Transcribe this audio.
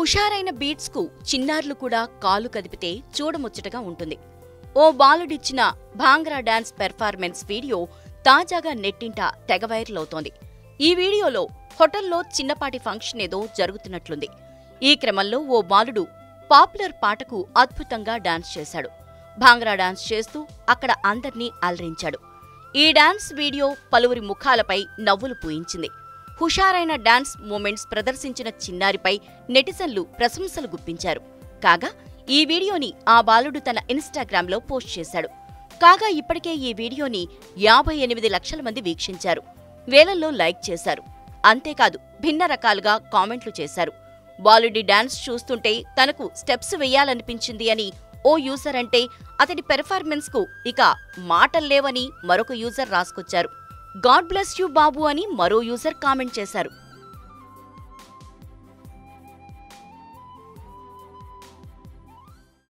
హుషారైన beats కు చిన్నారులు కూడా కాలు కదిపితే చూడముచ్చటగా ఉంటుంది ఓ బాలుడిచ్చిన భాంగ్రా డాన్స్ పెర్ఫార్మెన్స్ వీడియో తాజాగా నెట్టింట తెగ వైరల్ అవుతోంది ఈ వీడియోలో హోటల్లో చిన్నపాటి ఫంక్షన్ ఏదో జరుగుతున్నట్లుంది ఈ క్రమంలో ఓ బాలుడు పాపులర్ పాటకు అద్భుతంగా డాన్స్ చేశాడు భాంగ్రా డాన్స్ చేస్తూ అక్కడ అందర్నీ అలరించాడు ఈ డాన్స్ వీడియో పలువురి ముఖాలపై నవ్వులు పూయించింది హుషారైన డాన్స్ మూమెంట్స్ ప్రదర్శించిన చిన్నారిపై నెటిజన్లు ప్రశంసలు గుప్పించారు కాగా ఈ వీడియోని ఆ బాలుడు తన ఇన్స్టాగ్రామ్లో పోస్ట్ చేశాడు కాగా ఇప్పటికే ఈ వీడియోని యాభై ఎనిమిది లక్షల మంది వీక్షించారు వేలల్లో లైక్ చేశారు అంతేకాదు భిన్న రకాలుగా కామెంట్లు చేశారు బాలుడి డాన్స్ చూస్తుంటే తనకు స్టెప్స్ వేయాలనిపించింది అని ఓ యూజర్ అంటే అతడి పెర్ఫార్మెన్స్ కు ఇక మాటల్లేవని మరొక యూజర్ రాసుకొచ్చారు గాడ్ బ్లెస్ యూ బాబు అని మరో యూజర్ కామెంట్ చేశారు